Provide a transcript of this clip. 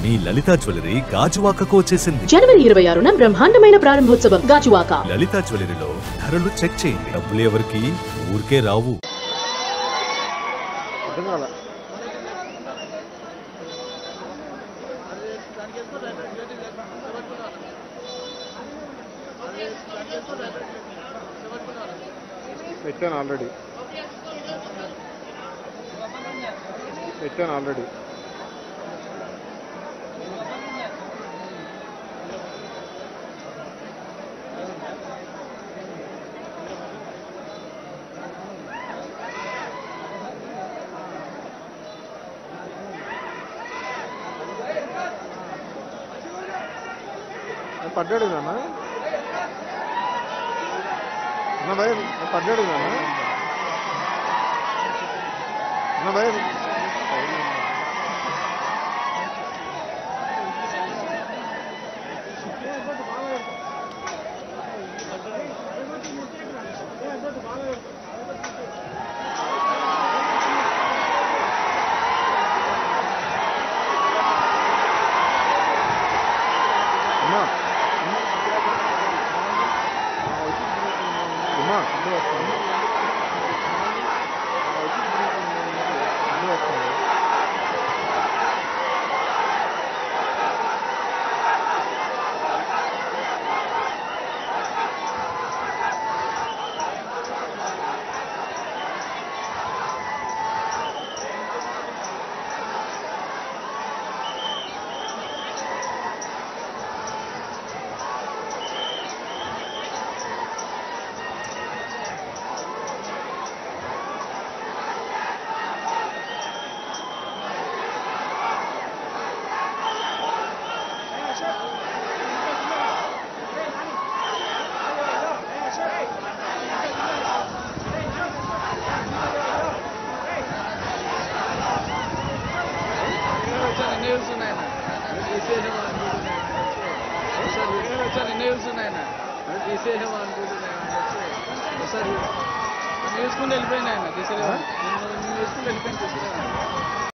మీ లలిత jewellery గాజువాకకు వచ్చేసింది జనవరి ఇరవై ఆరున బ్రహ్మాండమైన ప్రారంభోత్సవం గాజువాక లలిత జ్యువెలరీలో ధరలు చెక్ చేయండి డబ్బులు ఎవరికి ఊరికే రావు అర్థం కాల పెట్టాను ఆల్రెడీ పెట్టాను ఆల్రెడీ పడ్డాడు నాన్న అన్న భయ పడ్డాడు నాన్న అన్న భయ అమ్మా అమ్మా తీసుకుని వెళ్ళిపోయినా ఆయన తీసుకెళ్ళి తీసుకుని వెళ్ళిపోయింది తీసుకెళ్ళి